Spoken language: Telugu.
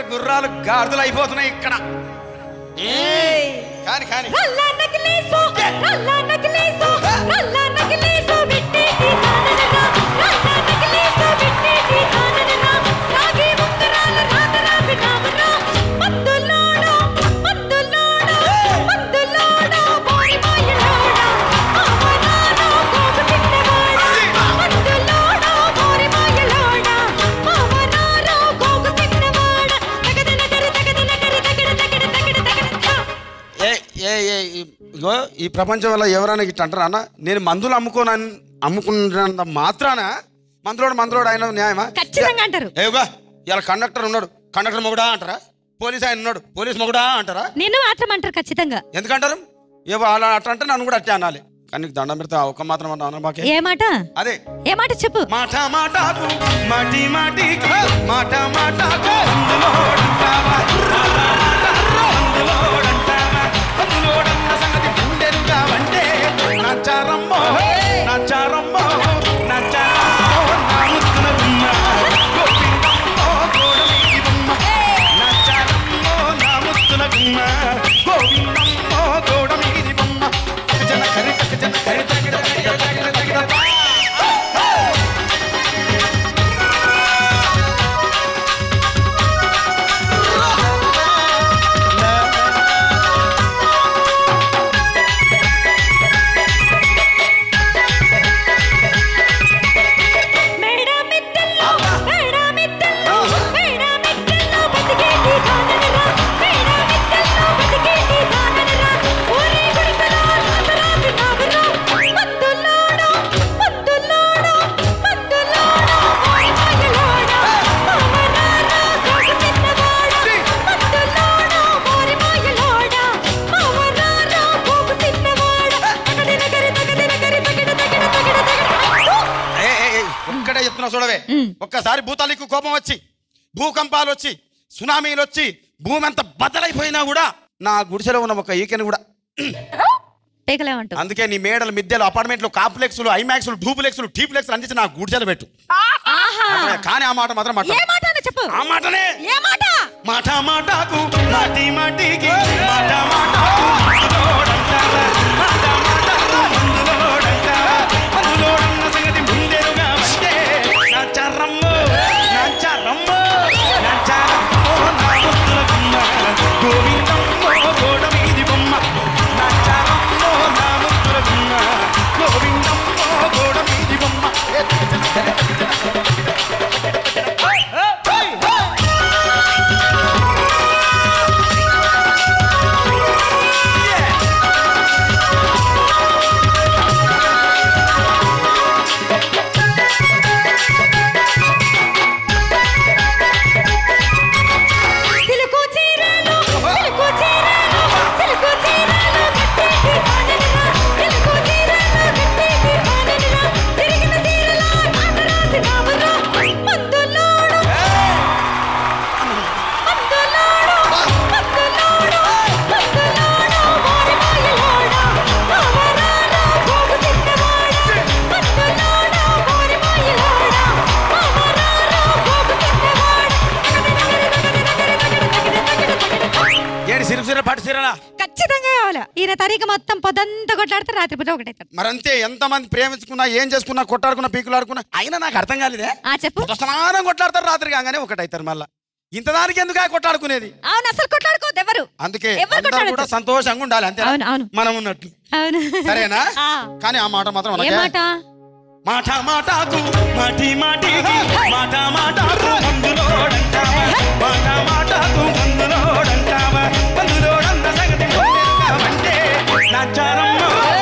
గుర్రాలు గాడిదలు అయిపోతున్నాయి ఇక్కడ ఏయ్. కాని కాని రల్లా నకిలీసు, రల్లా నకిలీసు, రల్లా నకిలీసు, విట్టేటి కాననగా, రల్లా నకిలీసు, విట్టేటి కాననగా, రాగి ఉంగరాల రాతరా వినామరా, మందులోడా, మందులోడా, మందులోడా, మోరి మాయలోడా, మామనాడో గోగు తిన్నవాడా, మందులోడా, మోరి మాయలోడా, మామనాడో గోగు తిన్నవాడా, తగదన కరి, తగదన కరి, తగడ, తగడ, తగడ, తగడ, తా. ఏ ఏ ఏ ఈ- ఇగో ఈ ప్రపంచంలో ఎవరైనా ఇట్లా అంటారా అన్న నేను మందులు అమ్ముకోను అమ్ముకున్నంత మాత్రాన మందులోడు మందులోడు ఆయన న్యాయమా ఖచ్చితంగా అంటారు. ఏవుగా ఇలా కండక్టర్ ఉన్నాడు కండక్టర్ మొగుడా అంటారా పోలీస్ ఆయన ఉన్నాడు పోలీస్ మొగుడా అంటారా నిన్ను మాత్రం అంటారు ఖచ్చితంగా ఎందుకంటారు ఏవో అలా అట్లా అంటే నన్ను కూడా అట్టే అనాలి కానీ నీకు దండం పెడితే ఆ ఒక్క మాత్రం అన్నా మాకే ఏ మాట అదే ఏ మాట చెప్పు మాట మాటకు మాటి మాటికి మాట మాటకు అందులోడంటావా అందులోడంటావా అందులోడన్న సంగతి గుండెలుగా వంటే నచ్చారమ్మో నచ్చారమ్మో నచ్చారమ్మో నా ముద్దుల గుమ్మ గోవిందమ్మో గోడమీది బొమ్మ నచ్చారమ్మో నా ముద్దుల గుమ్మ గోవిందమ్మో గోడమీది బొమ్మ జన కరి తక జన కరి తగిడ తగిడ తగిడ తగిడ మేడ మిద్దెల్లో మేడ మిద్దెల్లో మేడ మిద్దెల్లో బతికేటి కాననరా మేడ మిద్దెల్లో బతికేటి కాననరా ఊరే గుడిసెలో రాతరాతి నావరా మందులోడా మందులోడా మందులోడా ఓయ్ మాయలోడా మామనారా గోగు తిన్నవాడా మందులోడా ఓరి మాయలోడా మామనారా గోగు తిన్నవాడా తగదిన గరి తగదిన గరి తగిడ తగిడ తగిడ తగిడ ఏ, ఏ, ఏ, ఒక్కటే చెప్తున్నా చూడవే ఒక్కసారి భూతాలకు కోపం వచ్చి భూకంపాలు వచ్చి సునామీలు వచ్చి భూమి అంతా బద్దలైపోయినా కూడా నా గుడిసెలో ఉన్న ఒక ఈకెని కూడా పేకలేమంటావు అందుకే నీ మేడలు మిద్దెలు అపార్ట్మెంట్లు కాంప్లెక్స్లు ఐమాక్స్లు డూప్లెక్స్లు టీప్లెక్స్లు అందించి నా గుడిసెలు పెట్టు ఆహా కానీ ఆ మాట మాత్రం ఏ మాట్లాడు మాట అన్న చెప్పు ఆ మాటనే ఏ మాట మాట మాటకు మాటి మాటికి మాట మాటకు మందులోడంటావా, మాట మాటకు మందులోడంటావా, మందులోడన్న సంగతి ముందెరుగా వంటే నాచారమ్మో, నాచారమ్మో, నాచారమ్మో, నా ముద్దుల గుమ్మ. గోవిందమ్మో, గోడ మీది బొమ్మ. నాచారమ్మో, నా ముద్దుల గుమ్మ. గోవిందమ్మో, గోడ మీది బొమ్మ. ఏ తగజన, తగ తగజన. సిలుకు చీరలు సిలుకు చీరలు సిలుకు చీరలు కట్టేటి కాననరా సిలుకు చీరలు కట్టేటి కాననరా తిరిగిన చీరలా నాటరాసి నావరా మందులోడు మందులోడు మందులోడు మందులోడు మోరి మాయలోడా మావరారా గోగు తిన్నవాడా మందులోడు మోరి మాయలోడా మావరారా గోగు తిన్నవాడా ఏంటి సిరు సిర పాటు సిరలా ఖచ్చితంగా కావాలా ఈయన తారీఖు మొత్తం పొద్దంతా కొట్లాడితే రాత్రి పూట ఒకటైతాడు మరంతే ఎంతమంది ప్రేమించుకున్నా ఏం చేసుకున్నా కొట్టాడుకున్నా పీకులాడుకున్నా అయినా నాకు అర్థం కాలేదే ఆ చెప్పు స్నానం కొట్లాడతారు రాత్రి కాగానే ఒకటైతారు మళ్ళా ఇంత దానికి ఎందుకు ఆ కొట్లాడుకునేది అవును అసలు కొట్లాడుకోవద్దు ఎవరు అందుకే ఎవరు అందరూ కొట్లాడొద్దు. కూడా సంతోషంగా ఉండాలి అంతే అవును, అవును. మనం ఉన్నట్టు అవును సరేనా ఆ. కానీ ఆ మాట మాత్రం ఏ మనకే మాట మాట మాటకు మాటి మాటికి మాట మాటకు మందులోడంటావా మాట మాటకు మందులోడంటావా మందులోడంత సంగతి ముందెరుగావంటే నచ్చారమ్మో